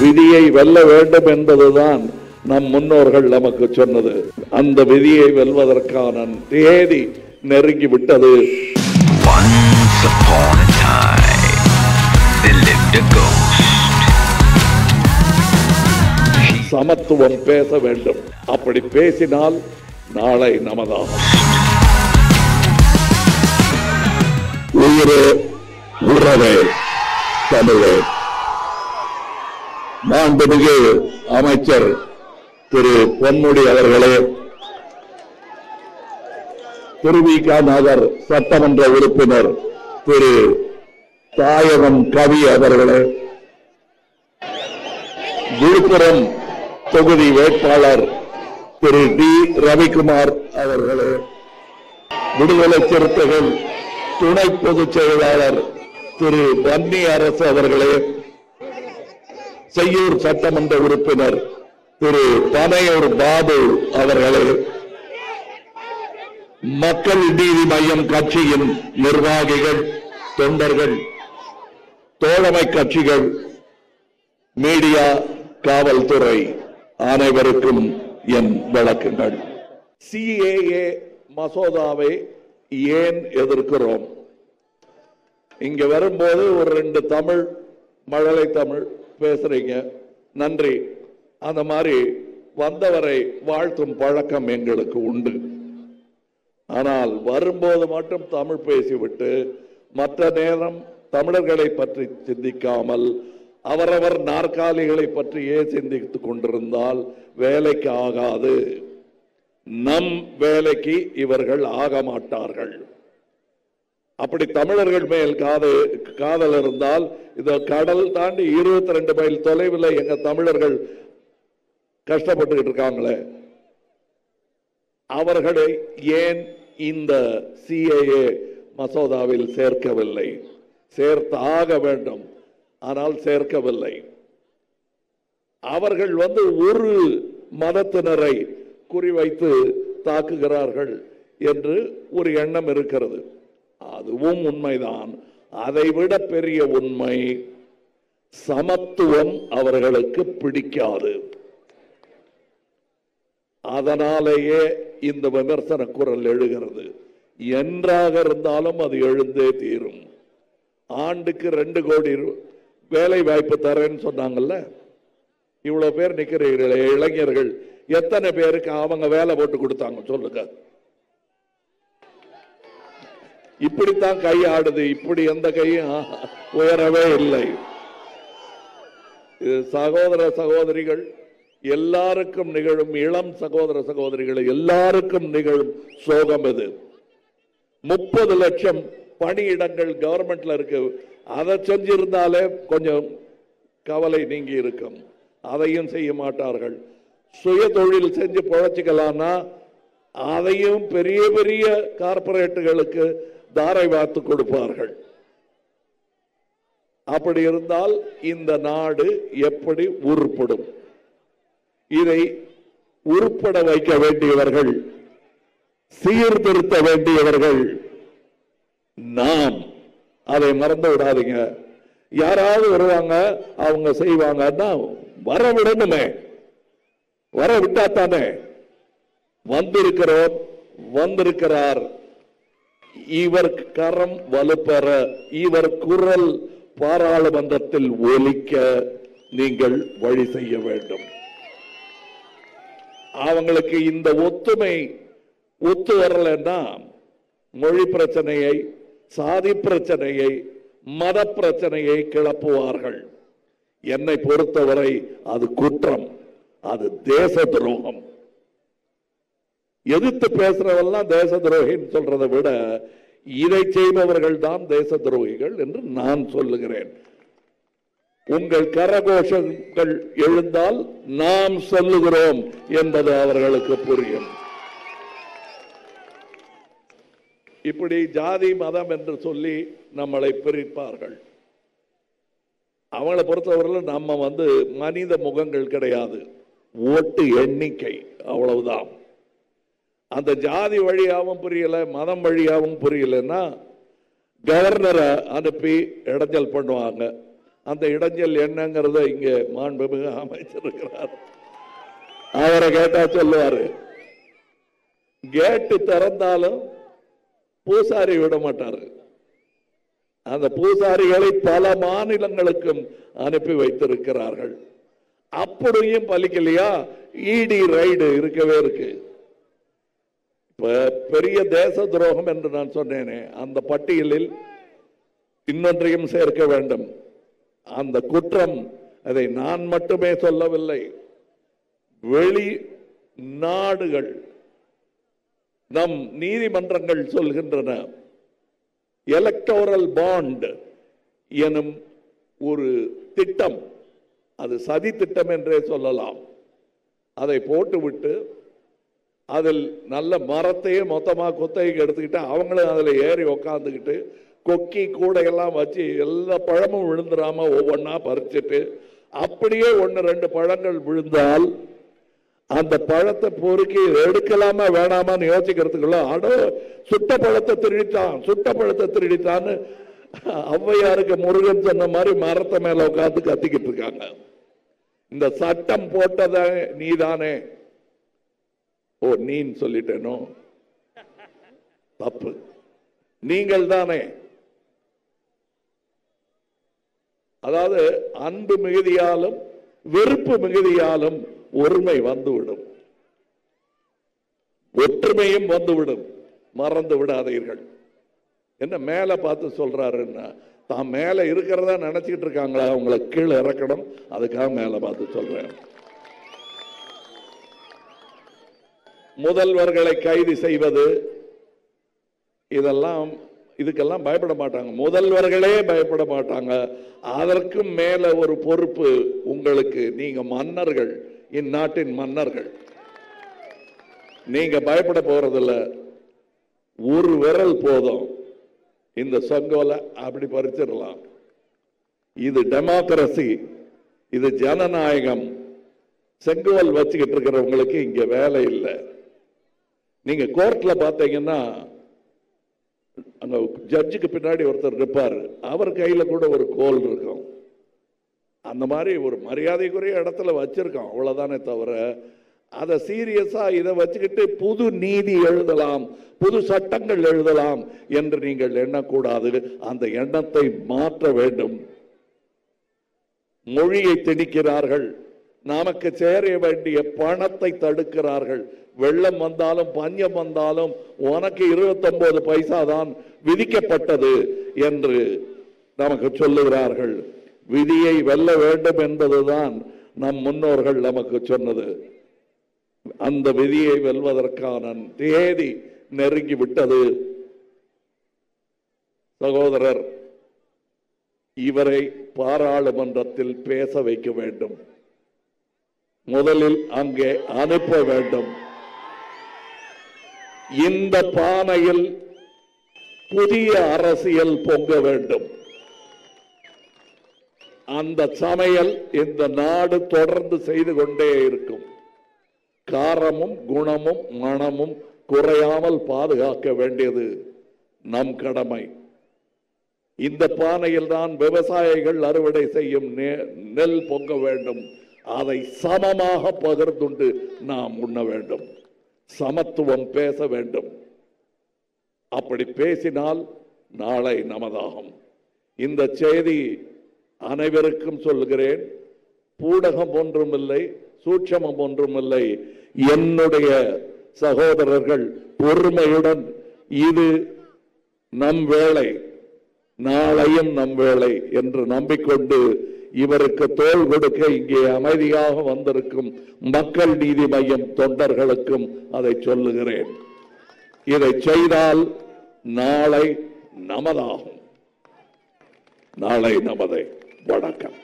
விதியை வெல்ல வேண்டும் என்பதுதான் நம் முன்னோர்கள் நமக்கு சொன்னது அந்த விதியை வெல்வதற்கான தேதி நெருங்கி விட்டது Once upon a time, there lived a ghost. சமத்துவம் பேச வேண்டும் அப்படி பேசினால் நாளை நமதாகும் உயிரே உறவே தமிழே மாண்புமிகு அமைச்சர் திரு பொன்முடி அவர்களே திருவிக நகர் சட்டமன்ற உறுப்பினர் திரு தாயகம் கவி அவர்களே விழுப்புரம் தொகுதி வேட்பாளர் திரு டி ரவிக்குமார் அவர்களே விடுதலை சிறுத்தைகள் துணை பொதுச் செயலாளர் திரு பன்னி அரசு அவர்களே செய்யூர் சட்டமன்ற உறுப்பினர் திரு பனையூர் பாபு அவர்களே மக்கள் நீதி மையம் கட்சியின் நிர்வாகிகள் தொண்டர்கள் தோழமை கட்சிகள் மீடியா காவல்துறை அனைவருக்கும் என் வழக்குகள் சிஏஏ மசோதாவை ஏன் எதிர்க்கிறோம் இங்க வரும்போது ஒரு ரெண்டு தமிழ் மழலை தமிழ் பேசுறீங்க நன்றி அந்த மாதிரி வந்தவரை வாழ்த்தும் பழக்கம் எங்களுக்கு உண்டு ஆனால் வரும்போது மட்டும் தமிழ் பேசிவிட்டு மற்ற நேரம் தமிழர்களை பற்றி சிந்திக்காமல் அவரவர் நாற்காலிகளை பற்றியே சிந்தித்துக் கொண்டிருந்தால் வேலைக்கு ஆகாது நம் வேலைக்கு இவர்கள் ஆக மாட்டார்கள் அப்படி தமிழர்கள் மேல் காது காதல் இருந்தால் இந்த கடல் தாண்டி இருபத்தி ரெண்டு மைல் தொலைவில் எங்க தமிழர்கள் கஷ்டப்பட்டுக்கிட்டு இருக்காங்களே அவர்களை ஏன் இந்த சிஏஏ மசோதாவில் சேர்க்கவில்லை சேர்த்தாக வேண்டும் ஆனால் சேர்க்கவில்லை அவர்கள் வந்து ஒரு மதத்தினரை குறிவைத்து தாக்குகிறார்கள் என்று ஒரு எண்ணம் இருக்கிறது அதுவும் உண்மைதான் அதைவிட பெரிய உண்மை சமத்துவம் அவர்களுக்கு பிடிக்காது அதனாலேயே இந்த விமர்சன குரல் எழுகிறது என்றாக இருந்தாலும் அது எழுந்தே தீரும் ஆண்டுக்கு ரெண்டு கோடி ரூ- வேலை வாய்ப்பு தரேன்னு சொன்னாங்கல்ல இவ்வளவு பேர் நிக்கிறீர்களே இளைஞர்கள் எத்தனை பேருக்கு அவங்க வேலை போட்டு கொடுத்தாங்க சொல்லுங்க இப்படித்தான் கை ஆடுது இப்படி எந்த கையும் உயரவே இல்லை இது சகோதர சகோதரிகள் எல்லாருக்கும் நிகழும் இளம் சகோதர சகோதரிகள் எல்லாருக்கும் நிகழும் சோகம் இது முப்பது லட்சம் பணியிடங்கள் கவர்மெண்ட்ல இருக்கு அதை செஞ்சிருந்தாலே கொஞ்சம் கவலை நீங்கி இருக்கும் அதையும் செய்ய மாட்டார்கள் சுய தொழில் செஞ்சு பொழைச்சிக்கலாம்னா அதையும் பெரிய பெரிய கார்ப்பரேட்டுகளுக்கு தாரை வார்த்து கொடுப்பார்கள் அப்படி இருந்தால் இந்த நாடு எப்படி உருப்படும் இதை உருப்பட வைக்க வேண்டியவர்கள் சீர்திருத்த வேண்டியவர்கள் நாம் அதை மறந்து விடாதீங்க யாராவது வருவாங்க அவங்க செய்வாங்கன்னா வர விடணுமே வர விட்டா தானே வந்திருக்கிறோம் வந்திருக்கிறார் இவர் கரம் வலுப்பெற இவர் குரல் பாராளுமன்றத்தில் ஒலிக்க நீங்கள் வழி செய்ய வேண்டும் அவங்களுக்கு இந்த ஒத்துமை ஒத்து வரலன்னா மொழி பிரச்சனையை சாதி பிரச்சனையை மத பிரச்சனையை கிளப்புவார்கள் என்னை பொறுத்தவரை அது குற்றம் அது தேச துரோகம் எதிர்த்து பேசுறவெல்லாம் தேச துரோகின்னு சொல்றதை விட இதை செய்பவர்கள் தான் தேச துரோகிகள் என்று நான் சொல்லுகிறேன் உங்கள் கரகோஷங்கள் எழுந்தால் நாம் சொல்லுகிறோம் என்பது அவர்களுக்கு புரியும் இப்படி ஜாதி மதம் என்று சொல்லி நம்மளை பிரிப்பார்கள் அவங்கள பொறுத்தவரையில் நம்ம வந்து மனித முகங்கள் கிடையாது ஓட்டு எண்ணிக்கை அவ்வளவுதான் அந்த ஜாதி வழியாகவும் புரியல மதம் வழியாகவும் புரியலன்னா கவர்னரை அனுப்பி இடைஞ்சல் பண்ணுவாங்க அந்த இடைஞ்சல் என்னங்கிறத இங்க மாண்புமிகு அமைச்சிருக்கிறார் அவரை கேட்டா சொல்லுவாரு கேட்டு திறந்தாலும் பூசாரி விட மாட்டாரு அந்த பூசாரிகளை பல மாநிலங்களுக்கும் அனுப்பி வைத்திருக்கிறார்கள் அப்படியும் பலிக்கலையா இடி ரைடு இருக்கவே இருக்கு இப்ப பெரிய தேச துரோகம் என்று நான் சொன்னேனே அந்த பட்டியலில் இன்னொன்றையும் சேர்க்க வேண்டும் அந்த குற்றம் அதை நான் மட்டுமே சொல்லவில்லை வெளி நாடுகள் நம் நீதிமன்றங்கள் சொல்கின்றன எலக்டோரல் பாண்ட் எனும் ஒரு திட்டம் அது சதி திட்டம் என்றே சொல்லலாம் அதை போட்டுவிட்டு அதில் நல்ல மரத்தையே மொத்தமா குத்தகைக்கு எடுத்துக்கிட்டு அவங்களும் அதில் ஏறி உக்காந்துக்கிட்டு கொக்கி கூடையெல்லாம் வச்சு எல்லா பழமும் விழுந்துடாம ஒவ்வொன்றா பறிச்சுட்டு அப்படியே ஒன்று ரெண்டு பழங்கள் விழுந்தால் அந்த பழத்தை பொறுக்கி எடுக்கலாமா வேணாமான்னு யோசிக்கிறதுக்குள்ள அடோ சுட்ட பழத்தை திருடிட்டான் சுட்ட பழத்தை திருடிட்டான்னு ஔவையாருக்கு முருகன் சொன்ன மாதிரி மரத்தை மேல உட்காந்து கத்திக்கிட்டு இருக்காங்க இந்த சட்டம் போட்டத நீதானே ஓ நீன்னு சொல்லிட்டேனோ தப்பு நீங்கள் தானே அதாவது அன்பு மிகுதியாலும் வெறுப்பு மிகுதியாலும் ஒருமை வந்துவிடும் ஒற்றுமையும் வந்துவிடும் மறந்து விடாதீர்கள் என்ன மேல பார்த்து சொல்றாருன்னா தான் மேல இருக்கிறதா நினைச்சிட்டு இருக்காங்களா அவங்கள கீழே இறக்கணும் அதுக்காக மேல பார்த்து சொல்றேன் முதல்வர்களை கைது செய்வது இதெல்லாம் இதுக்கெல்லாம் பயப்பட மாட்டாங்க முதல்வர்களே பயப்பட மாட்டாங்க அதற்கும் மேல ஒரு பொறுப்பு உங்களுக்கு நீங்க மன்னர்கள் இந்நாட்டின் மன்னர்கள் நீங்க பயப்பட போறதில்ல ஒரு விரல் போதும் இந்த சங்கோலை அப்படி பறிச்சிடலாம் இது டெமோக்ரசி இது ஜனநாயகம் செங்கோல் வச்சுக்கிட்டு இருக்கிறவங்களுக்கு இங்க வேலை இல்லை நீங்க கோர்ட்ல பாத்தீங்கன்னா அங்க ஜட்ஜுக்கு பின்னாடி ஒருத்தர் இருப்பார் அவர் கையில கூட ஒரு கோல் இருக்கும் அந்த மாதிரி ஒரு மரியாதைக்குரிய இடத்துல வச்சிருக்கோம் அவ்வளவுதானே தவிர அதை சீரியஸா இதை வச்சுக்கிட்டு புது நீதி எழுதலாம் புது சட்டங்கள் எழுதலாம் என்று நீங்கள் எண்ணக்கூடாது அந்த எண்ணத்தை மாற்ற வேண்டும் மொழியை திணிக்கிறார்கள் நமக்கு சேர வேண்டிய பணத்தை தடுக்கிறார்கள் வெள்ளம் வந்தாலும் பஞ்சம் வந்தாலும் உனக்கு 29 பைசா தான் விதிக்கப்பட்டது என்று நமக்கு சொல்லுகிறார்கள் விதியை வெல்ல வேண்டும் என்பதுதான் நம் முன்னோர்கள் நமக்கு சொன்னது அந்த விதியை வெல்வதற்கான தேதி நெருங்கி விட்டது சகோதரர் இவரை பாராளுமன்றத்தில் பேச வைக்க வேண்டும் முதலில் அங்கே அனுப்ப வேண்டும் இந்த பானையில் புதிய அரசியல் பொங்க வேண்டும் அந்த சமையல் இந்த நாடு தொடர்ந்து செய்து கொண்டே இருக்கும் காரமும் குணமும் மணமும் குறையாமல் பாதுகாக்க வேண்டியது நம் கடமை இந்த பானையில் தான் விவசாயிகள் அறுவடை செய்யும் நெ- நெல் பொங்க வேண்டும் அதை சமமாக பகிர்ந்துண்டு நாம் உண்ண வேண்டும் சமத்துவம் பேச வேண்டும் அப்படி பேசினால் நாளை நமதாகும் இந்த செய்தி அனைவருக்கும் சொல்கிறேன் பூடகம் ஒன்றுமில்லை சூட்சமம் ஒன்றுமில்லை என்னுடைய சகோதரர்கள் பொறுமையுடன் இது நம் வேலை நாளையும் நம் வேலை என்று நம்பிக்கொண்டு இவருக்கு தோள் கொடுக்க இங்கே அமைதியாக வந்திருக்கும் மக்கள் நீதி மையம் தொண்டர்களுக்கும் அதை சொல்லுகிறேன் இதை செய்தால் நாளை நமதாகும் நாளை நமதை வணக்கம்